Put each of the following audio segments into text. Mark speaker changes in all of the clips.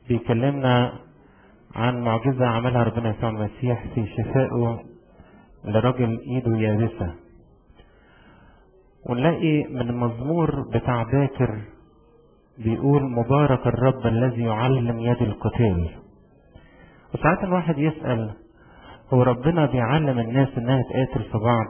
Speaker 1: بيكلمنا عن معجزة عملها ربنا يسوع المسيح في شفائه لرجل ايده يابسة ونلاقي من المزمور بتاع باكر بيقول مبارك الرب الذي يعلم يد القتال وساعات الواحد يسأل هو ربنا بيعلم الناس انها تقاتل في بعض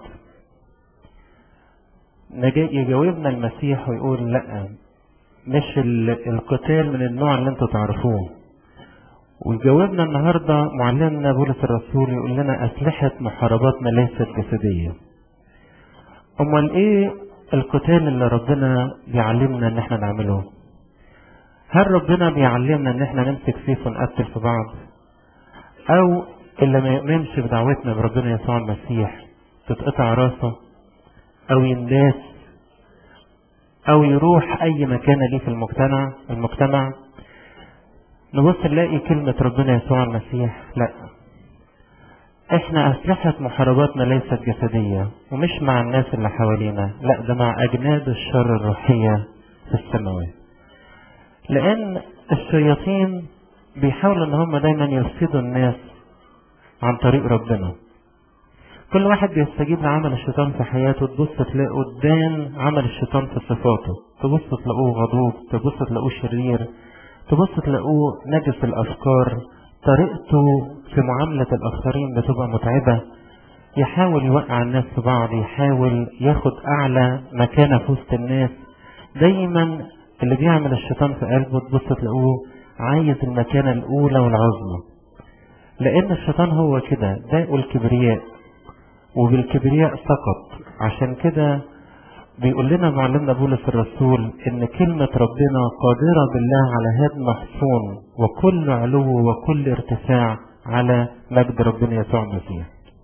Speaker 1: يجاوبنا المسيح ويقول لا مش القتال من النوع اللي انتوا تعرفوه ويجاوبنا النهارده معلمنا بولس الرسول يقول لنا اسلحه محارباتنا ليست جسديه امال ايه القتال اللي ربنا بيعلمنا ان احنا نعمله هل ربنا بيعلمنا ان احنا نمسك سيف ونقتل في بعض او اللي ما يؤمنش بدعوتنا بربنا يسوع المسيح تتقطع راسه او ينداس او يروح اي مكان ليه في المجتمع المجتمع نبص نلاقي كلمة ربنا يسوع المسيح لا احنا اسلحة محارباتنا ليست جسدية ومش مع الناس اللي حوالينا لا ده مع اجناد الشر الروحية في السماوات لان الشياطين بيحاولوا ان هم دايما يفسدوا الناس عن طريق ربنا كل واحد بيستجيب لعمل الشيطان في حياته تبص تلاقوا قدام عمل الشيطان في صفاته تبص تلاقوه غضوب تبص تلاقوه شرير تبص تلاقوه نجس الافكار طريقته في معاملة الاخرين بتبقى متعبة يحاول يوقع الناس في بعض يحاول ياخد اعلى مكانة في وسط الناس دايما اللي بيعمل الشيطان في قلبه تبص تلاقوه عايز المكانة الاولى والعظمى لان الشيطان هو كده داء الكبرياء وبالكبرياء سقط عشان كده بيقول لنا معلمنا بولس الرسول ان كلمة ربنا قادرة بالله على هدم حصون وكل علو وكل ارتفاع على مجد ربنا يسوع المسيح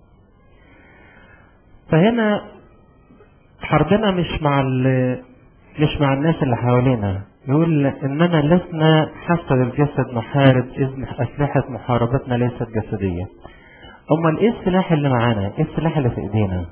Speaker 1: فهنا حربنا مش مع مش مع الناس اللي حوالينا يقول اننا لسنا حسب الجسد نحارب اذ اسلحة محاربتنا ليست جسدية امال ايه السلاح اللي معانا ايه السلاح اللي في ايدينا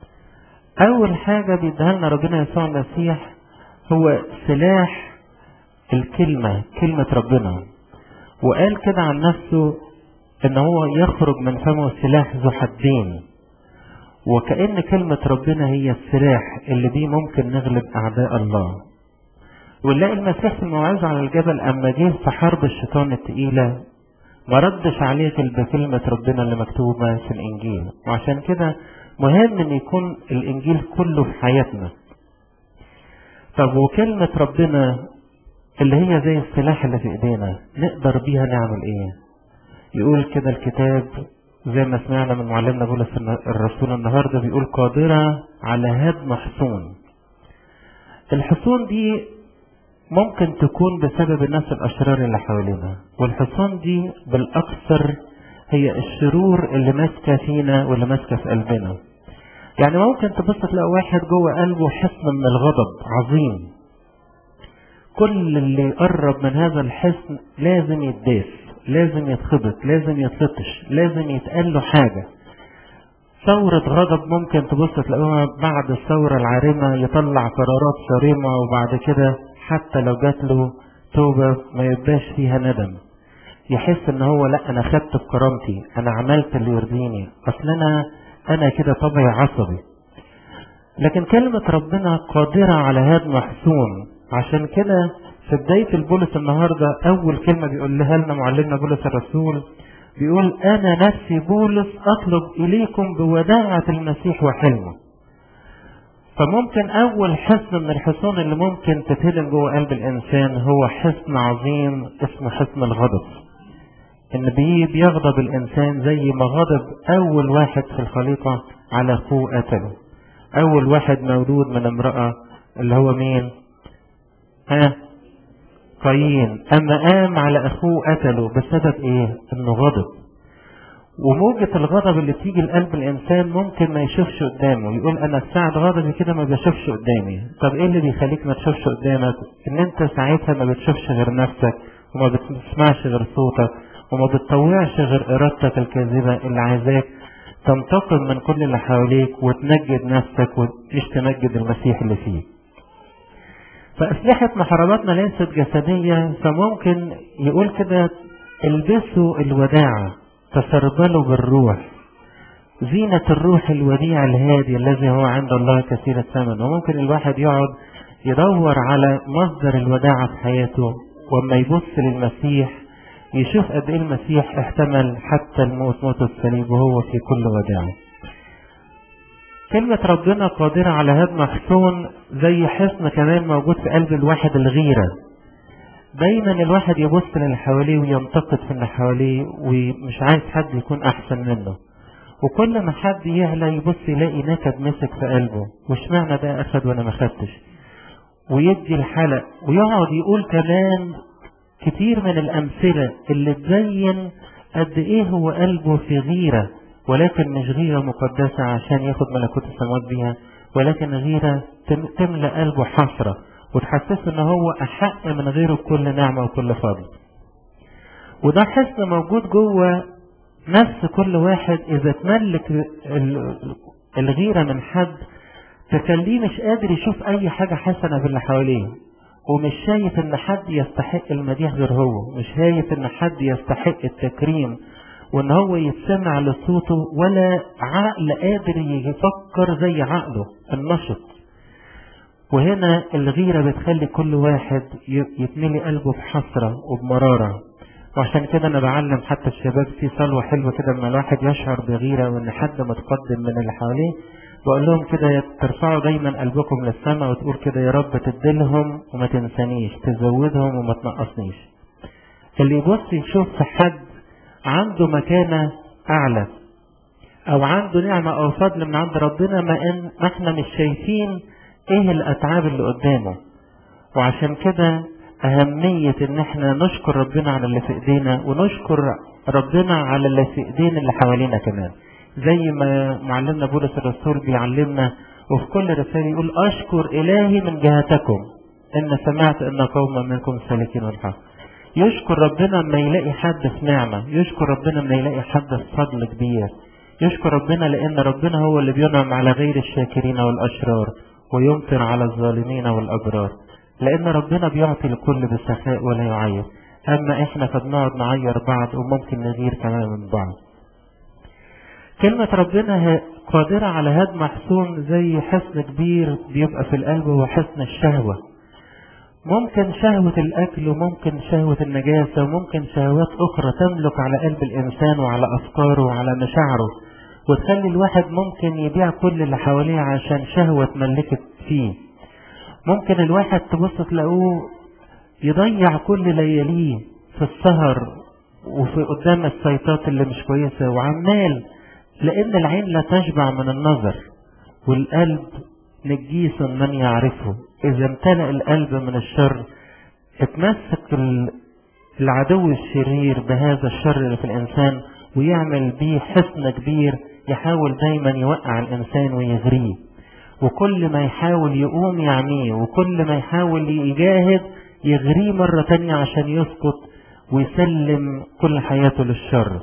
Speaker 1: اول حاجة بيديها لنا ربنا يسوع المسيح هو سلاح الكلمة كلمة ربنا وقال كده عن نفسه ان هو يخرج من فمه سلاح ذو حدين وكأن كلمة ربنا هي السلاح اللي بيه ممكن نغلب اعداء الله ونلاقي المسيح في الموعظة على الجبل اما جه في حرب الشيطان التقيلة ما ردش عليه بكلمة ربنا اللي مكتوبة في الانجيل وعشان كده مهم ان يكون الانجيل كله في حياتنا طب وكلمة ربنا اللي هي زي السلاح اللي في ايدينا نقدر بيها نعمل ايه يقول كده الكتاب زي ما سمعنا من معلمنا بولس الرسول النهارده بيقول قادرة على هدم حصون الحصون دي ممكن تكون بسبب الناس الاشرار اللي حوالينا والحصون دي بالاكثر هي الشرور اللي ماسكه فينا واللي ماسكه في قلبنا يعني ممكن تبص تلاقي واحد جوه قلبه حصن من الغضب عظيم كل اللي يقرب من هذا الحصن لازم يتداس لازم يتخبط لازم يتلطش لازم يتقال له حاجة ثورة غضب ممكن تبص تلاقوها بعد الثورة العارمة يطلع قرارات صارمة وبعد كده حتى لو جات له توبة ما يبقاش فيها ندم يحس ان هو لا انا خدت بكرامتي انا عملت اللي يرضيني اصل انا انا كده طبعي عصبي لكن كلمة ربنا قادرة على هدم حصون عشان كده في بداية البولس النهاردة أول كلمة بيقول لها لنا معلمنا بولس الرسول بيقول أنا نفسي بولس أطلب إليكم بوداعة المسيح وحلمه فممكن أول حصن من الحصون اللي ممكن تتهدم جوه قلب الإنسان هو حصن عظيم اسمه حصن الغضب إن بيه بيغضب الإنسان زي ما غضب أول واحد في الخليقة على أخوه قتله أول واحد مولود من امرأة اللي هو مين؟ ها قايين أما قام على أخوه قتله بسبب إيه؟ إنه غضب وموجة الغضب اللي تيجي لقلب الإنسان ممكن ما يشوفش قدامه يقول أنا ساعة غضبي كده ما بشوفش قدامي طب إيه اللي بيخليك ما تشوفش قدامك إن أنت ساعتها ما بتشوفش غير نفسك وما بتسمعش غير صوتك وما بتطوعش غير إرادتك الكاذبة اللي عايزاك تنتقم من كل اللي حواليك وتمجد نفسك ومش تمجد المسيح اللي فيك فأسلحة محارباتنا ليست جسدية فممكن يقول كده البسوا الوداعة تسربلوا بالروح زينة الروح الوديع الهادي الذي هو عند الله كثير الثمن وممكن الواحد يقعد يدور على مصدر الوداعة في حياته وما يبص للمسيح يشوف قد ايه المسيح احتمل حتى الموت موت الصليب وهو في كل وداعه كلمة ربنا قادرة على هدم حصون زي حصن كمان موجود في قلب الواحد الغيرة دايما الواحد يبص للي حواليه وينتقد في اللي حواليه ومش عايز حد يكون احسن منه وكل ما حد يعلى يبص يلاقي نكد مسك في قلبه واشمعنى ده اخد وانا ما خدتش ويدي الحلق ويقعد يقول كمان كتير من الامثله اللي تبين قد ايه هو قلبه في غيره ولكن مش غيره مقدسه عشان ياخد ملكوت السماوات بيها ولكن غيره تملى قلبه حسره وتحسسه ان هو احق من غيره بكل نعمه وكل فضل وده حسن موجود جوه نفس كل واحد اذا تملك الغيره من حد تخليه مش قادر يشوف اي حاجه حسنه في اللي حواليه ومش شايف ان حد يستحق المديح غير هو مش شايف ان حد يستحق التكريم وان هو يتسمع لصوته ولا عقل قادر يفكر زي عقله النشط وهنا الغيرة بتخلي كل واحد يتملي قلبه بحسرة وبمرارة وعشان كده انا بعلم حتى الشباب في صلوة حلوة كده لما الواحد يشعر بغيرة وان حد متقدم من اللي حواليه بقول لهم كده ترفعوا دايما قلبكم للسماء وتقول كده يا رب تديلهم وما تنسانيش تزودهم وما تنقصنيش اللي يبص يشوف في حد عنده مكانة أعلى أو عنده نعمة أو فضل من عند ربنا ما إن إحنا مش شايفين إيه الأتعاب اللي قدامه وعشان كده أهمية إن إحنا نشكر ربنا على اللي في إيدينا ونشكر ربنا على اللي في إيدين اللي حوالينا كمان زي ما معلمنا بولس الرسول بيعلمنا وفي كل رسالة يقول أشكر إلهي من جهتكم إن سمعت إن قوما منكم سالكين الحق يشكر ربنا لما يلاقي حد في نعمة يشكر ربنا لما يلاقي حد في فضل كبير يشكر ربنا لأن ربنا هو اللي بينعم على غير الشاكرين والأشرار ويمطر على الظالمين والأبرار لأن ربنا بيعطي الكل بسخاء ولا يعير أما إحنا فبنقعد نعير بعض وممكن نغير كمان من بعض كلمة ربنا قادرة على هدم حصون زي حصن كبير بيبقى في القلب هو حصن الشهوة ممكن شهوة الأكل وممكن شهوة النجاسة وممكن شهوات أخرى تملك على قلب الإنسان وعلى أفكاره وعلى مشاعره وتخلي الواحد ممكن يبيع كل اللي حواليه عشان شهوة اتملكت فيه ممكن الواحد تبص تلاقوه يضيع كل لياليه في السهر وفي قدام السيطات اللي مش كويسة وعمال لأن العين لا تشبع من النظر والقلب نجيس من يعرفه إذا امتلأ القلب من الشر اتمسك العدو الشرير بهذا الشر اللي في الإنسان ويعمل بيه حصن كبير يحاول دايما يوقع الإنسان ويغريه وكل ما يحاول يقوم يعميه وكل ما يحاول يجاهد يغريه مرة تانية عشان يسقط ويسلم كل حياته للشر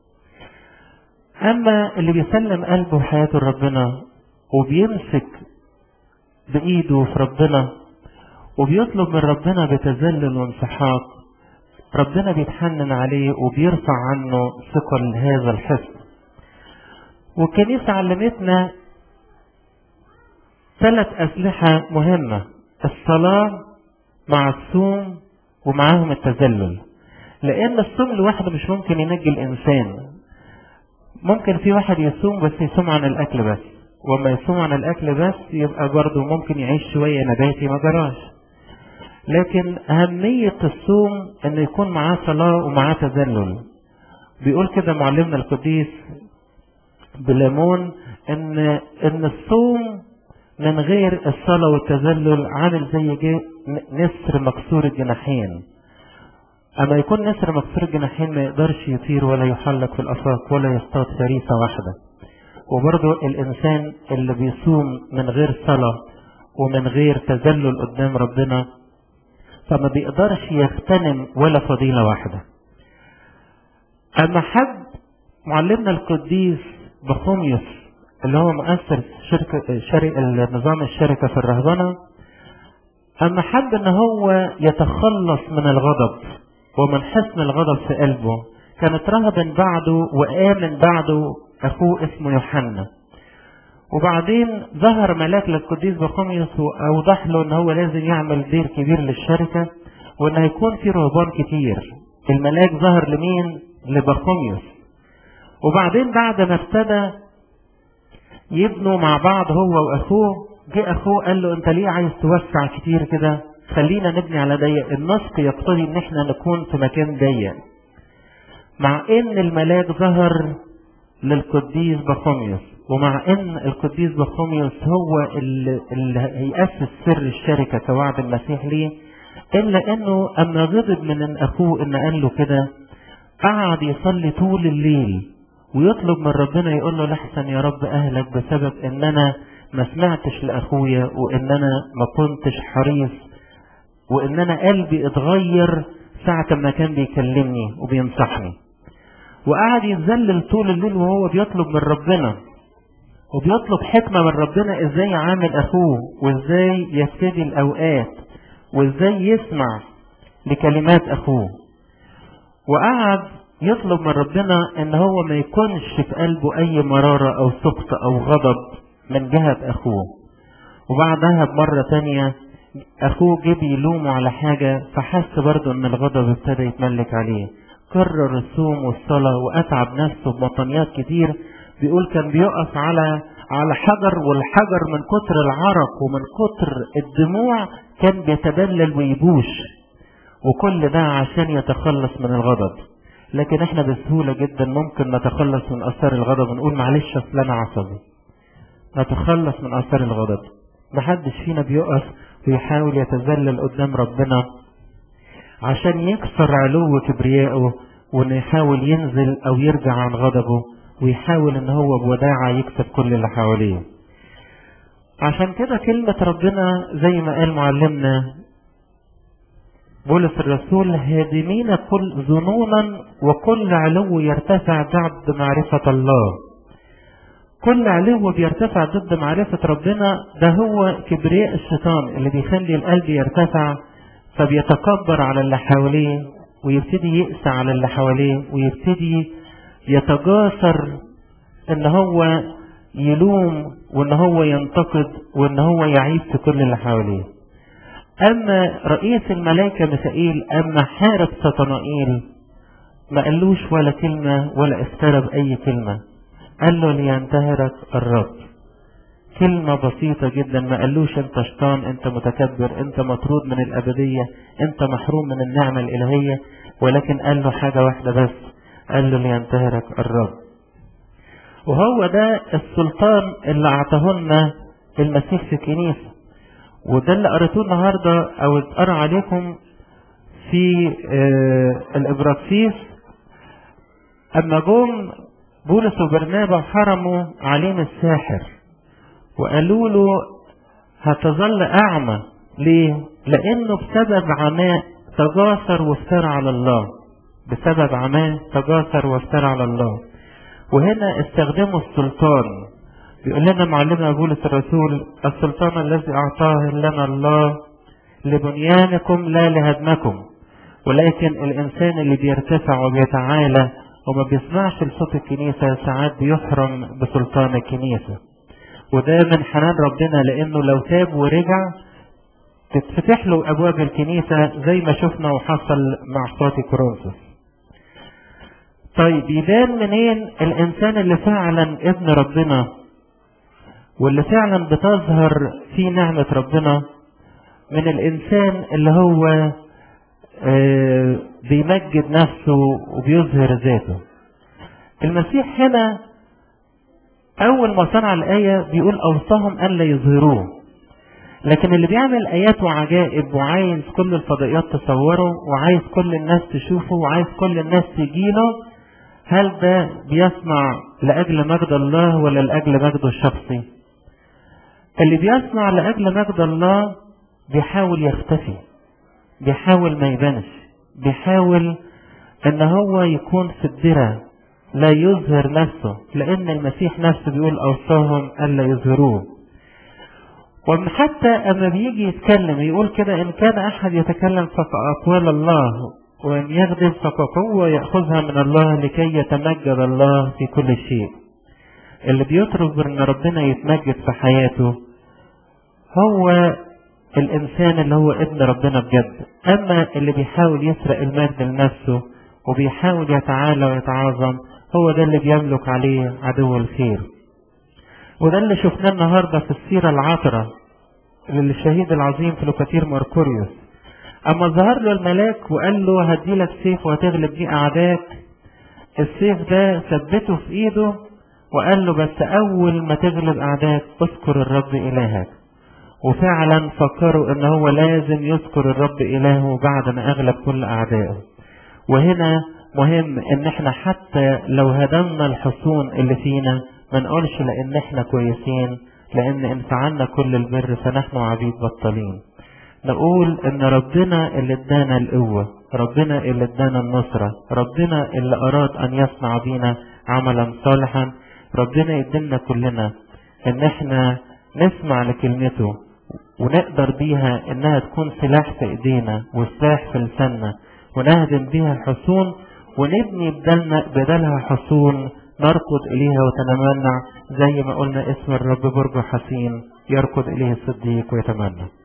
Speaker 1: أما اللي بيسلم قلبه وحياته لربنا وبيمسك بإيده في ربنا وبيطلب من ربنا بتذلل وانسحاق ربنا بيتحنن عليه وبيرفع عنه ثقل هذا الحصن والكنيسة علمتنا ثلاث أسلحة مهمة الصلاة مع الصوم ومعاهم التذلل لأن الصوم لوحده مش ممكن ينجي الإنسان ممكن في واحد يصوم بس يصوم عن الأكل بس وما يصوم عن الأكل بس يبقى برضه ممكن يعيش شوية نباتي ما جراش لكن أهمية الصوم أن يكون معاه صلاة ومعاه تذلل بيقول كده معلمنا القديس بليمون ان ان الصوم من غير الصلاة والتذلل عامل زي نسر مكسور الجناحين اما يكون نسر مكسور الجناحين ما يقدرش يطير ولا يحلق في الافاق ولا يصطاد فريسة واحدة وبرضه الانسان اللي بيصوم من غير صلاة ومن غير تذلل قدام ربنا فما بيقدرش يغتنم ولا فضيلة واحدة اما حد معلمنا القديس بخوميوس اللي هو مؤسس شركة شركة نظام الشركة في الرهبنة أما حب إن هو يتخلص من الغضب ومن حسن الغضب في قلبه كانت رهبا بعده وآمن بعده أخوه اسمه يوحنا وبعدين ظهر ملاك للقديس بخوميوس وأوضح له إن هو لازم يعمل دير كبير للشركة وإن هيكون في رهبان كتير الملاك ظهر لمين؟ لبخوميوس وبعدين بعد ما ابتدى يبنوا مع بعض هو واخوه جه اخوه قال له انت ليه عايز توسع كتير كده خلينا نبني على ضيق النسق يقتضي ان احنا نكون في مكان ضيق مع ان الملاك ظهر للقديس بخوميوس ومع ان القديس بخوميوس هو اللي, اللي هيأسس سر الشركة كوعد المسيح ليه الا انه اما غضب من اخوه ان قال له كده قعد يصلي طول الليل ويطلب من ربنا يقول له لحسن يا رب اهلك بسبب ان انا ما سمعتش لاخويا وان انا ما كنتش حريص وان انا قلبي اتغير ساعة ما كان بيكلمني وبينصحني وقعد يتذلل طول الليل وهو بيطلب من ربنا وبيطلب حكمة من ربنا ازاي يعامل اخوه وازاي يفتدي الاوقات وازاي يسمع لكلمات اخوه وقعد يطلب من ربنا ان هو ما يكونش في قلبه اي مرارة او سخط او غضب من جهة اخوه وبعدها بمرة تانية اخوه جه بيلومه على حاجة فحس برضه ان الغضب ابتدى يتملك عليه كرر الصوم والصلاة واتعب نفسه بمطنيات كتير بيقول كان بيقف على على حجر والحجر من كتر العرق ومن كتر الدموع كان بيتبلل ويبوش وكل ده عشان يتخلص من الغضب لكن احنا بسهولة جدا ممكن نتخلص من اثار الغضب ونقول معلش اصل انا عصبي نتخلص من اثار الغضب محدش فينا بيقف ويحاول يتذلل قدام ربنا عشان يكسر علو كبريائه وانه يحاول ينزل او يرجع عن غضبه ويحاول ان هو بوداعة يكسب كل اللي حواليه عشان كده كلمة ربنا زي ما قال معلمنا بولس الرسول هادمين كل ظنونا وكل علو يرتفع ضد معرفة الله كل علو بيرتفع ضد معرفة ربنا ده هو كبرياء الشيطان اللي بيخلي القلب يرتفع فبيتكبر على اللي حواليه ويبتدي يقسى على اللي حواليه ويبتدي يتجاسر ان هو يلوم وان هو ينتقد وان هو يعيب في كل اللي حواليه اما رئيس الملائكة ميخائيل اما حارب سطنائيل ما قالوش ولا كلمة ولا افترى بأي كلمة قال له لينتهرك الرب كلمة بسيطة جدا ما قالوش انت شيطان انت متكبر انت مطرود من الابدية انت محروم من النعمة الالهية ولكن قال له حاجة واحدة بس قال له لينتهرك الرب وهو ده السلطان اللي اعطاه لنا المسيح في الكنيسة وده اللي قريتوه النهاردة او اتقرا عليكم في آه الابراكسيس اما جم بولس وبرنابا حرموا علينا الساحر وقالوا له هتظل اعمى ليه لانه بسبب عماء تجاسر وافترى على الله بسبب عماه تجاسر وافترى على الله وهنا استخدموا السلطان بيقول لنا معلمنا بولس الرسول السلطان الذي اعطاه لنا الله لبنيانكم لا لهدمكم ولكن الانسان اللي بيرتفع وبيتعالى وما بيسمعش لصوت الكنيسة ساعات بيحرم بسلطان الكنيسة وده من حنان ربنا لانه لو تاب ورجع تتفتح له ابواب الكنيسة زي ما شفنا وحصل مع صوتي كورنثوس طيب يبان منين الانسان اللي فعلا ابن ربنا واللي فعلا بتظهر في نعمة ربنا من الانسان اللي هو آه بيمجد نفسه وبيظهر ذاته المسيح هنا اول ما صنع الايه بيقول اوصاهم الا يظهروه لكن اللي بيعمل ايات وعجائب وعايز كل الفضائيات تصوره وعايز كل الناس تشوفه وعايز كل الناس تجيله هل ده بيصنع لاجل مجد الله ولا لاجل مجده الشخصي اللي بيصنع لاجل مجد الله بيحاول يختفي بيحاول ما يبانش بيحاول ان هو يكون في الدرة لا يظهر نفسه لان المسيح نفسه بيقول اوصاهم الا يظهروه وحتى أما بيجي يتكلم يقول كده إن كان أحد يتكلم فكأقوال الله وإن يغضب فكقوة يأخذها من الله لكي يتمجد الله في كل شيء اللي بيطلب ان ربنا يتمجد في حياته هو الانسان اللي هو ابن ربنا بجد اما اللي بيحاول يسرق المجد لنفسه وبيحاول يتعالى ويتعاظم هو ده اللي بيملك عليه عدو الخير وده اللي شفناه النهارده في السيرة العطرة للشهيد العظيم فلوكاتير ماركوريوس اما ظهر له الملاك وقال له هديلك سيف وهتغلب بيه اعداك السيف ده ثبته في ايده وقال له بس اول ما تغلب اعداك اذكر الرب الهك وفعلا فكروا ان هو لازم يذكر الرب الهه بعد ما اغلب كل اعدائه وهنا مهم ان احنا حتى لو هدمنا الحصون اللي فينا ما نقولش لان احنا كويسين لان ان فعلنا كل البر فنحن عبيد بطالين نقول ان ربنا اللي ادانا القوة ربنا اللي ادانا النصرة ربنا اللي اراد ان يصنع بينا عملا صالحا ربنا يدينا كلنا ان احنا نسمع لكلمته ونقدر بيها انها تكون سلاح في ايدينا وسلاح في لساننا ونهدم بيها الحصون ونبني بدلنا بدلها حصون نركض اليها وتنمنع زي ما قلنا اسم الرب برج حصين يركض اليه الصديق ويتمنى